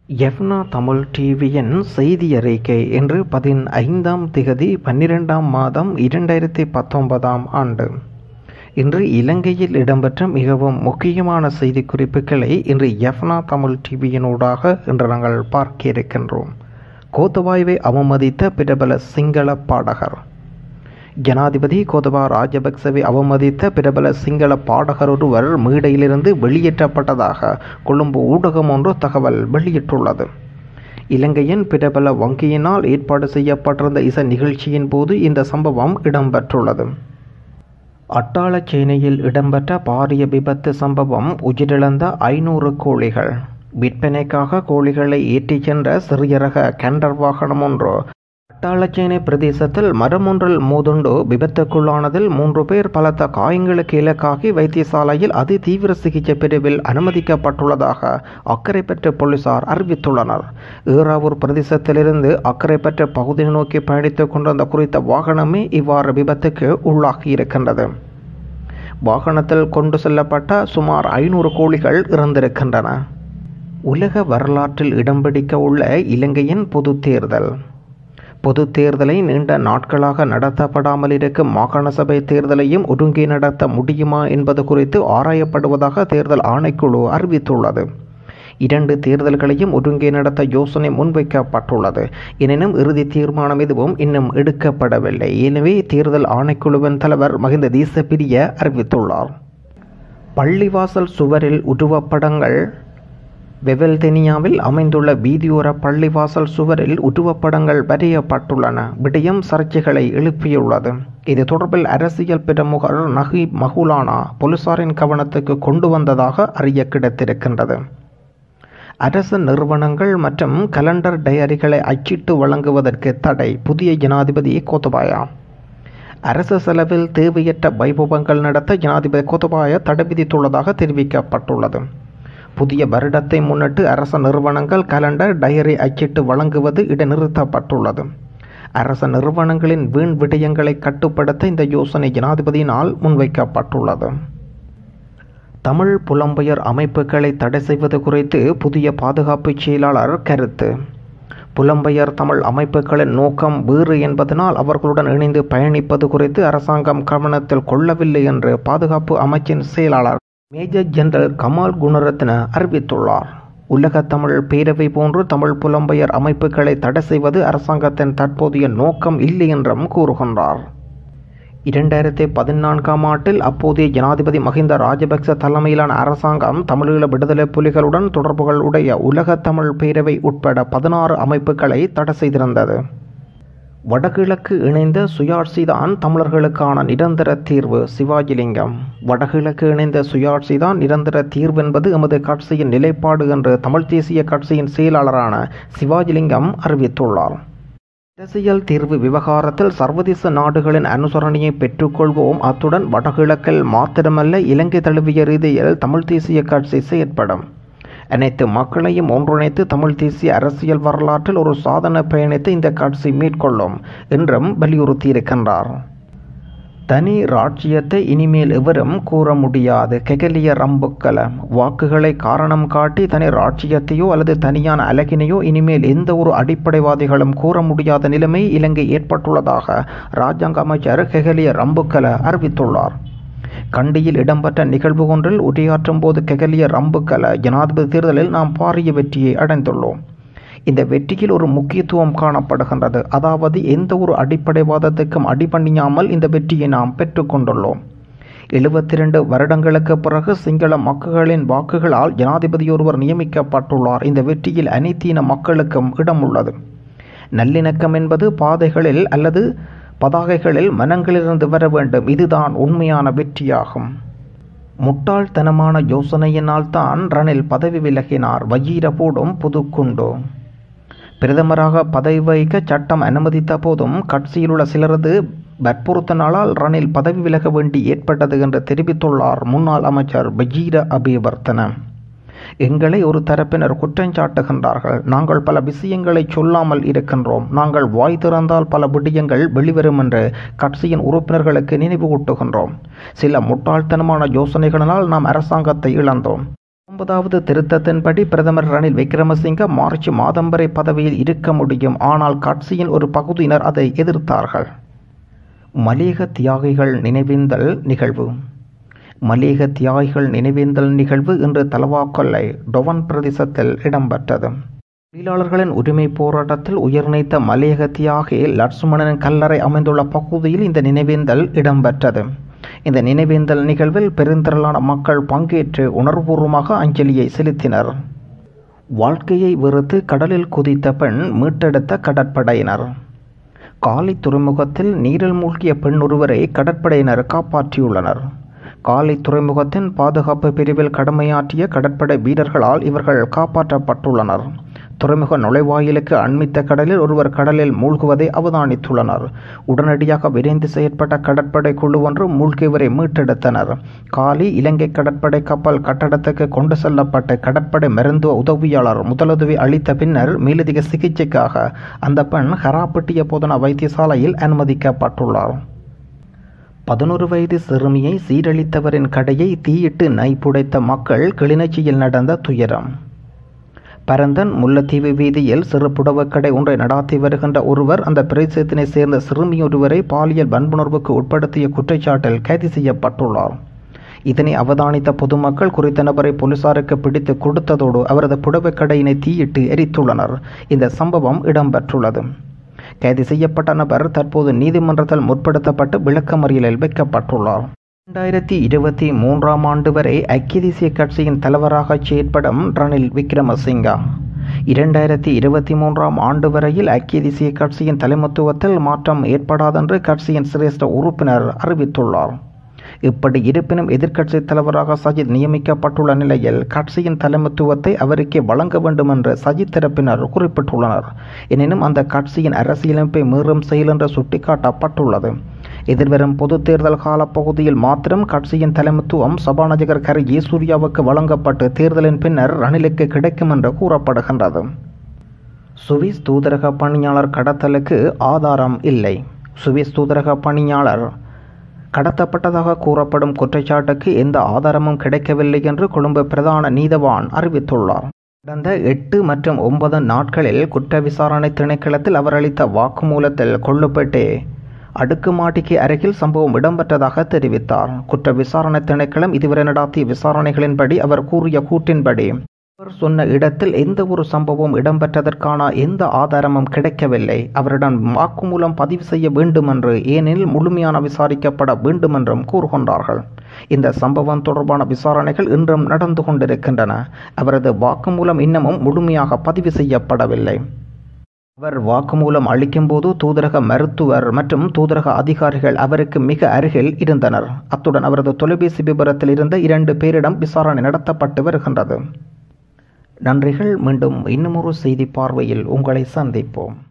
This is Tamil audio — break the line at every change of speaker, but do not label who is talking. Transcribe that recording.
எஃப்னா தமிழ் டிவியின் செய்தி அறிக்கை இன்று பதினைந்தாம் திகதி பன்னிரெண்டாம் மாதம் இரண்டாயிரத்தி பத்தொன்பதாம் ஆண்டு இன்று இலங்கையில் இடம்பெற்ற மிகவும் முக்கியமான செய்தி குறிப்புகளை இன்று எஃப்னா தமிழ் டிவியினூடாக இன்று நாங்கள் பார்க்க இருக்கின்றோம் கோத்தபாயவை அவமதித்த பிரபல சிங்கள பாடகர் ஜனாதிபதி கோதபா ராஜபக்சவை அவமதித்த பிரபல சிங்கள பாடகர் ஒருவர் மேடையிலிருந்து வெளியேற்றப்பட்டதாக கொழும்பு ஊடகம் ஒன்று தகவல் வெளியிட்டுள்ளது இலங்கையின் பிரபல வங்கியினால் ஏற்பாடு செய்யப்பட்டிருந்த இசை நிகழ்ச்சியின் போது இந்த சம்பவம் இடம்பெற்றுள்ளது அட்டாளச்சேனையில் இடம்பெற்ற பாரிய விபத்து சம்பவம் உயிரிழந்த ஐநூறு கோழிகள் விற்பனைக்காக கோழிகளை ஏற்றிச் சென்ற சிறிய ரக கேண்டர் வாகனம் ஒன்று அட்டாளச்சேனை பிரதேசத்தில் மரம் ஒன்றில் மோதுண்டு விபத்துக்குள்ளானதில் மூன்று பேர் பலத்த காயங்களுக்கு இலக்காகி வைத்தியசாலையில் அதி தீவிர சிகிச்சை பிரிவில் அனுமதிக்கப்பட்டுள்ளதாக அக்கறை பெற்ற போலீசார் அறிவித்துள்ளனர் ஈராவூர் பிரதேசத்திலிருந்து அக்கறை பெற்ற பகுதியை நோக்கி பயணித்துக் கொண்டிருந்த குறித்த வாகனமே இவ்வாறு விபத்துக்கு உள்ளாகி இருக்கின்றது வாகனத்தில் கொண்டு செல்லப்பட்ட சுமார் ஐநூறு கோழிகள் இறந்திருக்கின்றன உலக வரலாற்றில் இடம் பிடிக்க உள்ள இலங்கையின் பொது தேர்தல் பொது தேர்தலை நீண்ட நாட்களாக நடத்தப்படாமல் இருக்கும் மாகாண சபை தேர்தலையும் ஒருங்கே நடத்த முடியுமா என்பது குறித்து ஆராயப்படுவதாக தேர்தல் ஆணைக்குழு அறிவித்துள்ளது இரண்டு தேர்தல்களையும் ஒருங்கே நடத்த யோசனை முன்வைக்கப்பட்டுள்ளது எனினும் இறுதி தீர்மானம் எதுவும் இன்னும் எடுக்கப்படவில்லை எனவே தேர்தல் ஆணைக்குழுவின் தலைவர் மகிந்த தேசப்பிரிய அறிவித்துள்ளார் பள்ளிவாசல் சுவரில் உருவப்படங்கள் வெவல்தெனியாவில் அமைந்துள்ள வீதியோர பள்ளிவாசல் சுவரில் உருவப்படங்கள் வரையப்பட்டுள்ளன விடயம் சர்ச்சைகளை எழுப்பியுள்ளது இது தொடர்பில் அரசியல் பிரமுகர் நஹீப் மஹுலானா போலீசாரின் கவனத்துக்கு கொண்டு வந்ததாக அறிய கிடைத்திருக்கின்றது அரசு நிறுவனங்கள் மற்றும் கலண்டர் டயரிகளை அச்சிட்டு வழங்குவதற்கு தடை புதிய ஜனாதிபதி கோத்தபாயா அரசு செலவில் தேவையற்ற வைபவங்கள் நடத்த ஜனாதிபதி கோத்தபாய தடை விதித்துள்ளதாக தெரிவிக்கப்பட்டுள்ளது புதிய வருடத்தை முன்னிட்டு அரச நிறுவனங்கள் கலண்டர் டயரி அச்சிட்டு வழங்குவது இடைநிறுத்தப்பட்டுள்ளது அரச நிறுவனங்களின் வீண் விடயங்களை கட்டுப்படுத்த இந்த யோசனை ஜனாதிபதியினால் முன்வைக்கப்பட்டுள்ளது தமிழ் புலம்பெயர் அமைப்புகளை தடை செய்வது குறித்து புதிய பாதுகாப்பு செயலாளர் கருத்து புலம்பெயர் தமிழ் அமைப்புகளின் நோக்கம் வேறு என்பதனால் அவர்களுடன் இணைந்து பயணிப்பது குறித்து அரசாங்கம் கவனத்தில் கொள்ளவில்லை என்று பாதுகாப்பு அமைச்சின் செயலாளர் மேஜர் ஜெனரல் கமால் குணரத்ன அறிவித்துள்ளார் உலக தமிழ் பேரவை போன்று தமிழ் புலம்பெயர் அமைப்புகளை தடை செய்வது அரசாங்கத்தின் தற்போதைய நோக்கம் இல்லை என்றும் கூறுகின்றார் இரண்டாயிரத்தி பதினான்காம் ஆண்டில் அப்போதைய ஜனாதிபதி மஹிந்த ராஜபக்ச தலைமையிலான அரசாங்கம் தமிழீழ விடுதலை புலிகளுடன் தொடர்புகள் உடைய உலக தமிழ் பேரவை உட்பட பதினாறு அமைப்புகளை தடை செய்திருந்தது வடகிழக்கு இணைந்த சுயாட்சிதான் தமிழர்களுக்கான நிரந்தர தீர்வு சிவாஜிலிங்கம் வடகிழக்கு இணைந்த சுயாட்சிதான் நிரந்தர தீர்வு என்பது எமது கட்சியின் நிலைப்பாடு என்று தமிழ் தேசிய கட்சியின் செயலாளரான சிவாஜிலிங்கம் அறிவித்துள்ளார் அரசியல் தீர்வு விவகாரத்தில் சர்வதேச நாடுகளின் அனுசரணையை பெற்றுக்கொள்வோம் அத்துடன் வடகிழக்கில் மாத்திரமல்ல இலங்கை தழுவிய ரீதியில் தமிழ் தேசிய கட்சி செயற்படும் அனைத்து மக்களையும் ஒன்றிணைத்து தமிழ் தேசிய அரசியல் வரலாற்றில் ஒரு சாதன பயணத்தை இந்த கட்சி மேற்கொள்ளும் என்றும் வலியுறுத்தியிருக்கின்றார் தனி ராட்சியத்தை இனிமேல் எவரும் கூற முடியாது கெகலிய ரம்புக்கல வாக்குகளை காரணம் காட்டி தனி ராட்சியத்தையோ அல்லது தனியான அழகினையோ இனிமேல் எந்த ஒரு அடிப்படைவாதிகளும் கூற முடியாத நிலைமை இலங்கை ஏற்பட்டுள்ளதாக ராஜாங்க அமைச்சர் கெகலிய ரம்புக்கல அறிவித்துள்ளார் கண்டியில் இடம்பெற்ற நிகழ்வு ஒன்றில் உரையாற்றும் போது கெகலிய ரம்புக்கல ஜனாதிபதி தேர்தலில் நாம் பாரிய வெற்றியை அடைந்துள்ளோம் இந்த வெற்றியில் ஒரு முக்கியத்துவம் காணப்படுகின்றது அதாவது எந்த ஒரு அடிப்படைவாதத்துக்கும் அடிபணியாமல் இந்த வெற்றியை நாம் பெற்றுக்கொண்டுள்ளோம் எழுபத்தி ரெண்டு வருடங்களுக்கு பிறகு சிங்கள மக்களின் வாக்குகளால் ஜனாதிபதி ஒருவர் நியமிக்கப்பட்டுள்ளார் இந்த வெற்றியில் அனைத்தின மக்களுக்கும் இடம் உள்ளது நல்லிணக்கம் என்பது பாதைகளில் அல்லது பதாகைகளில் மனங்களிலிருந்து வர வேண்டும் இதுதான் உண்மையான வெற்றியாகும் முட்டாள்தனமான யோசனையினால் தான் ரணில் பதவி விலகினார் வஜீர போடும் புதுக்குண்டு பிரதமராக பதவி வகிக்க சட்டம் அனுமதித்த போதும் கட்சியில் உள்ள சிலரது வற்புறுத்தனாலால் ரணில் பதவி விலக வேண்டி ஏற்பட்டது என்று தெரிவித்துள்ளார் முன்னாள் அமைச்சர் பஜீர அபிவர்த்தன எங்களை ஒரு தரப்பினர் குற்றஞ்சாட்டுகின்றார்கள் நாங்கள் பல விஷயங்களை சொல்லாமல் இருக்கின்றோம் நாங்கள் வாய் திறந்தால் பல விடயங்கள் வெளிவரும் என்று கட்சியின் உறுப்பினர்களுக்கு நினைவூட்டுகின்றோம் சில முட்டாள்தனமான யோசனைகளினால் நாம் அரசாங்கத்தை இழந்தோம் ஒன்பதாவது திருத்தத்தின்படி பிரதமர் ரணில் விக்ரமசிங்க மார்ச் மாதம் வரை பதவியில் இருக்க முடியும் ஆனால் கட்சியின் ஒரு பகுதியினர் அதை எதிர்த்தார்கள் மலேக தியாகிகள் நினைவேந்தல் நிகழ்வு மலேக தியாகிகள் நினைவேந்தல் நிகழ்வு இன்று தலவாக்கொல்லை டொவன் பிரதேசத்தில் இடம்பெற்றது தொழிலாளர்களின் உரிமை போராட்டத்தில் உயிர்நீத்த மலையக தியாகி லட்சுமணனின் கல்லறை அமைந்துள்ள பகுதியில் இந்த நினைவேந்தல் இடம்பெற்றது இந்த நினைவேந்தல் நிகழ்வில் பெருந்திரளான மக்கள் பங்கேற்று உணர்வுபூர்வமாக அஞ்சலியை செலுத்தினர் வாழ்க்கையை வெறுத்து கடலில் குதித்த பெண் மீட்டெடுத்த கடற்படையினர் காலி துறைமுகத்தில் நீரில் மூழ்கிய பெண் ஒருவரை கடற்படையினர் காப்பாற்றியுள்ளனர் காலி துறைமுகத்தின் பாதுகாப்பு பிரிவில் கடமையாற்றிய கடற்படை வீரர்களால் இவர்கள் காப்பாற்றப்பட்டுள்ளனர் துறைமுக நுழைவாயிலுக்கு அண்மித்த கடலில் ஒருவர் கடலில் மூழ்குவதை அவதானித்துள்ளனர் உடனடியாக விரைந்து செயற்பட்ட கடற்படை குழு ஒன்று மூழ்கியவரை மீட்டெடுத்தனர் காலி இலங்கை கடற்படை கப்பல் கட்டடத்துக்கு கொண்டு செல்லப்பட்ட கடற்படை மருத்துவ உதவியாளர் முதலுதவி அளித்த பின்னர் மேலதிக சிகிச்சைக்காக அந்த பெண் ஹராப்பட்டிய போதனா வைத்தியசாலையில் அனுமதிக்கப்பட்டுள்ளார் பதினொரு வயது சிறுமியை சீரழித்தவரின் கடையை தீயிட்டு நைப்புடைத்த மக்கள் கிளிநொச்சியில் நடந்த துயரம் பரந்தன் முல்லைத்தீவு வீதியில் சிறு புடவக்கடை ஒன்றை நடாத்தி வருகின்ற ஒருவர் அந்த பிரதேசத்தினை சேர்ந்த சிறுமியொருவரை பாலியல் வன்புணர்வுக்கு உட்படுத்திய குற்றச்சாட்டில் கைது செய்யப்பட்டுள்ளார் இதனை அவதானித்த பொதுமக்கள் குறித்த நபரை போலீசாருக்கு பிடித்து கொடுத்ததோடு அவரது புடவக்கடையினை தீயிட்டு எரித்துள்ளனர் இந்த சம்பவம் இடம்பெற்றுள்ளது கைது செய்யப்பட்ட நபர் தற்போது நீதிமன்றத்தில் முற்படுத்தப்பட்டு விளக்கமறியலில் வைக்கப்பட்டுள்ளார் இரண்டாயிரத்தி இருபத்தி மூன்றாம் ஆண்டு வரை ஐக்கிய தேசிய கட்சியின் தலைவராக செயற்படும் ரணில் விக்ரமசிங்கா இரண்டாயிரத்தி இருபத்தி மூன்றாம் ஆண்டு வரையில் ஐக்கிய தேசிய கட்சியின் தலைமத்துவத்தில் மாற்றம் ஏற்படாதென்று கட்சியின் சிரேஷ்ட உறுப்பினர் அறிவித்துள்ளார் இப்படி இருப்பினும் எதிர்க்கட்சி தலைவராக சஜித் நியமிக்கப்பட்டுள்ள நிலையில் கட்சியின் தலைமைத்துவத்தை அவருக்கே வழங்க வேண்டும் என்று சஜித் தரப்பினர் குறிப்பிட்டுள்ளனர் எனினும் அந்த கட்சியின் அரசியலமைப்பை மீறும் செயல் என்று சுட்டிக்காட்டப்பட்டுள்ளது எதிர்வரும் பொது தேர்தல் காலப்பகுதியில் மாத்திரம் கட்சியின் தலைமைத்துவம் சபாநாயகர் கரு ஜெயசூர்யாவுக்கு வழங்கப்பட்டு தேர்தலின் பின்னர் ரணிலுக்கு கிடைக்கும் என்று கூறப்படுகின்றது சுவிஸ் தூதரக பணியாளர் கடத்தலுக்கு ஆதாரம் இல்லை சுவிஸ் தூதரக பணியாளர் கடத்தப்பட்டதாக கூறப்படும் குற்றச்சாட்டுக்கு எந்த ஆதாரமும் கிடைக்கவில்லை என்று கொழும்பு பிரதான நீதவான் அறிவித்துள்ளார் கடந்த எட்டு மற்றும் ஒன்பது நாட்களில் குற்ற விசாரணை திணைக்களத்தில் அவர் அளித்த வாக்குமூலத்தில் கொள்ளுப்பட்டே அடுக்குமாட்டிக்கு அருகில் சம்பவம் இடம்பெற்றதாக தெரிவித்தார் குற்ற விசாரணை திணைக்களம் இதுவரை நடாத்திய விசாரணைகளின்படி அவர் கூறிய கூற்றின்படி அவர் சொன்ன இடத்தில் எந்த ஒரு சம்பவம் இடம்பெற்றதற்கான எந்த ஆதாரமும் கிடைக்கவில்லை அவரிடம் வாக்குமூலம் பதிவு செய்ய வேண்டும் என்று ஏனெனில் முழுமையான விசாரிக்கப்பட வேண்டும் என்றும் கூறுகின்றார்கள் இந்த சம்பவம் தொடர்பான விசாரணைகள் இன்றும் நடந்து கொண்டிருக்கின்றன அவரது வாக்குமூலம் இன்னமும் முழுமையாக பதிவு செய்யப்படவில்லை அவர் வாக்குமூலம் அளிக்கும்போது தூதரக மருத்துவர் மற்றும் தூதரக அதிகாரிகள் அவருக்கு மிக அருகில் இருந்தனர் அத்துடன் அவரது தொலைபேசி விபரத்தில் இருந்த இரண்டு பேரிடம் விசாரணை நடத்தப்பட்டு வருகின்றது நன்றிகள் மீண்டும் இன்னுமொரு செய்தி பார்வையில் உங்களை சந்திப்போம்